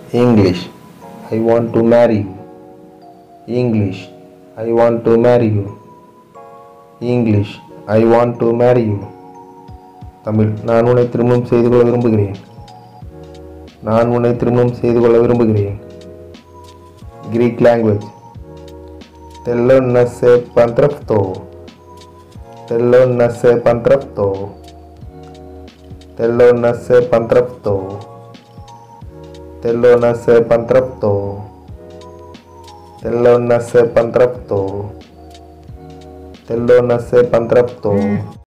English I want to marry you English I want to marry you English I want to marry you Tamil நான் உன்னை திருமணம் செய்து கொள்ள விரும்புகிறேன் நான் உன்னை திருமணம் செய்து கொள்ள விரும்புகிறேன் Greek language Θέλω να σε παντρευτώ Θέλω να σε παντρευτώ Θέλω να σε παντρευτώ Θέλω να σε παντρευτώ Θέλω να σε παντρευτώ Θέλω να σε παντρευτώ